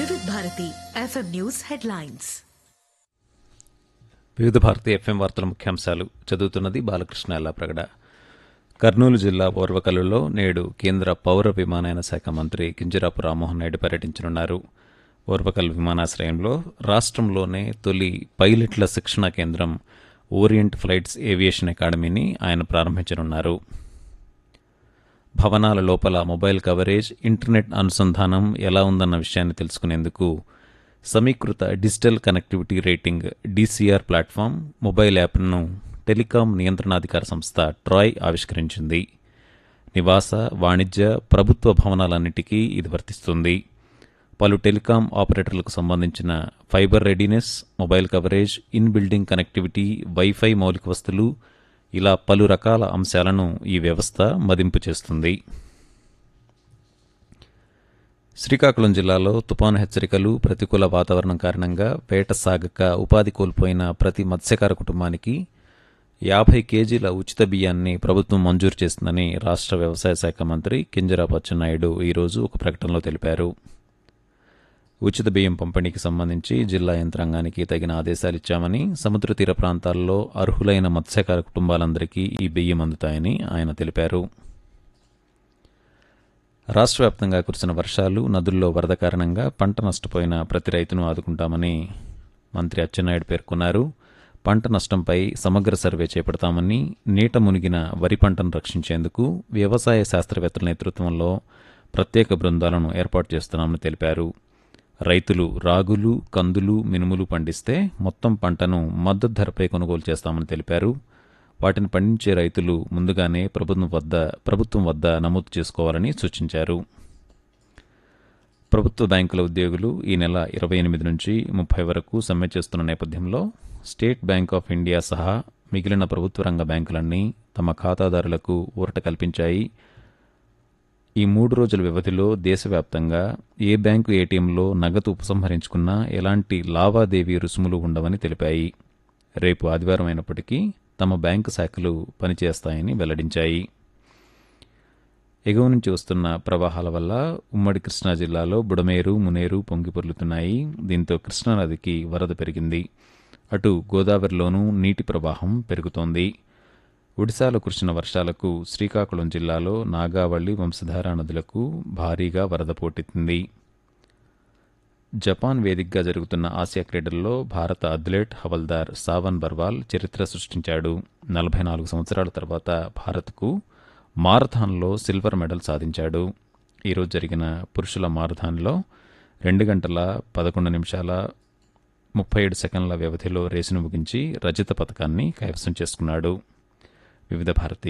Vividh Bharati FM news headlines Vividh Bharati FM వార్తల ముఖ్యాంశాలు చదువుతున్నది బాలకృష్ణ ఎల్లాప్రగడ కర్నూలు జిల్లా ఓర్వకల్లులో నేడు కేంద్ర పౌర విమానయాన శాఖ మంత్రి కింజరాపు రామ్మోహన్ నాయుడు పర్యటించనున్నారు ఓర్వకల్ విమానాశ్రయంలో రాష్ట్రంలోనే తొలి పైలట్ల శిక్షణా కేంద్రం ఓరియంట్ ఫ్లైట్స్ ఏవియేషన్ అకాడమీని ఆయన ప్రారంభించనున్నారు భవనాల లోపల మొబైల్ కవరేజ్ ఇంటర్నెట్ అనుసంధానం ఎలా ఉందన్న విషయాన్ని తెలుసుకునేందుకు సమీకృత digital connectivity rating DCR platform mobile యాప్ను టెలికాం నియంత్రణాధికార సంస్థ ట్రాయ్ ఆవిష్కరించింది నివాస వాణిజ్య ప్రభుత్వ భవనాలన్నిటికీ ఇది వర్తిస్తుంది పలు టెలికాం ఆపరేటర్లకు సంబంధించిన fibre readiness mobile coverage in building connectivity wifi మౌలిక వస్తువులు ఇలా పలు రకాల అంశాలను ఈ వ్యవస్థ మదింపు చేస్తుంది శ్రీకాకుళం జిల్లాలో తుపాను హెచ్చరికలు ప్రతికూల వాతావరణం కారణంగా వేట సాగక ఉపాధి కోల్పోయిన ప్రతి మత్స్యకార కుటుంబానికి యాభై కేజీల ఉచిత బియ్యాన్ని ప్రభుత్వం మంజూరు చేస్తుందని రాష్ట్ర వ్యవసాయ శాఖ మంత్రి కింజరాపు అచ్చెన్నాయుడు ఈరోజు ఒక ప్రకటనలో తెలిపారు ఉచిత బియ్యం పంపిణీకి సంబంధించి జిల్లా యంత్రాంగానికి తగిన ఆదేశాలు ఇచ్చామని సముద్ర తీర ప్రాంతాల్లో అర్హులైన మత్స్యకార కుటుంబాలందరికీ ఈ బియ్యం అందుతాయని ఆయన తెలిపారు రాష్ట్ర వ్యాప్తంగా కురిసిన వర్షాలు నదుల్లో వరద కారణంగా పంట నష్టపోయిన ప్రతి రైతును ఆదుకుంటామని మంత్రి అచ్చెన్నాయుడు పేర్కొన్నారు పంట నష్టంపై సమగ్ర సర్వే చేపడతామని నీట మునిగిన వరి పంటను రక్షించేందుకు వ్యవసాయ శాస్త్రవేత్తల నేతృత్వంలో ప్రత్యేక బృందాలను ఏర్పాటు చేస్తున్నామని తెలిపారు రైతులు రాగులు కందులు మినుములు పండిస్తే మొత్తం పంటను మద్దతు ధరపై కొనుగోలు చేస్తామని తెలిపారు వాటిని పండించే రైతులు ముందుగానే ప్రభుత్వం వద్ద ప్రభుత్వం వద్ద నమోదు చేసుకోవాలని సూచించారు ప్రభుత్వ బ్యాంకుల ఉద్యోగులు ఈ నెల ఇరవై ఎనిమిది నుంచి ముప్పై వరకు సమ్మె చేస్తున్న నేపథ్యంలో స్టేట్ బ్యాంక్ ఆఫ్ ఇండియా సహా మిగిలిన ప్రభుత్వ రంగ బ్యాంకులన్నీ తమ ఖాతాదారులకు ఊరట కల్పించాయి ఈ మూడు రోజుల వ్యవధిలో దేశవ్యాప్తంగా ఏ బ్యాంకు ఏటీఎంలో నగదు ఉపసంహరించుకున్నా ఎలాంటి లావాదేవీ రుసుములు ఉండవని తెలిపాయి రేపు ఆదివారం అయినప్పటికీ తమ బ్యాంకు శాఖలు పనిచేస్తాయని వెల్లడించాయి ఎగువ నుంచి వస్తున్న ప్రవాహాల వల్ల ఉమ్మడి కృష్ణా జిల్లాలో బుడమేరు మునేరు పొంగిపొర్లుతున్నాయి దీంతో కృష్ణానదికి వరద పెరిగింది అటు గోదావరిలోనూ నీటి ప్రవాహం పెరుగుతోంది ఒడిశాలో కురిసిన వర్షాలకు శ్రీకాకుళం జిల్లాలో నాగావళి వంశధార నదులకు భారీగా వరద పోటెత్తింది జపాన్ వేదికగా జరుగుతున్న ఆసియా క్రీడల్లో భారత అథ్లెట్ హవల్దార్ సావన్ బర్వాల్ చరిత్ర సృష్టించాడు నలభై నాలుగు సంవత్సరాల తర్వాత భారత్కు మారథాన్లో సిల్వర్ మెడల్ సాధించాడు ఈరోజు జరిగిన పురుషుల మారథాన్లో రెండు గంటల పదకొండు నిమిషాల ముప్పై ఏడు సెకండ్ల వ్యవధిలో రేసును ముగించి రజత పథకాన్ని కైవసం చేసుకున్నాడు వివిధ భారతి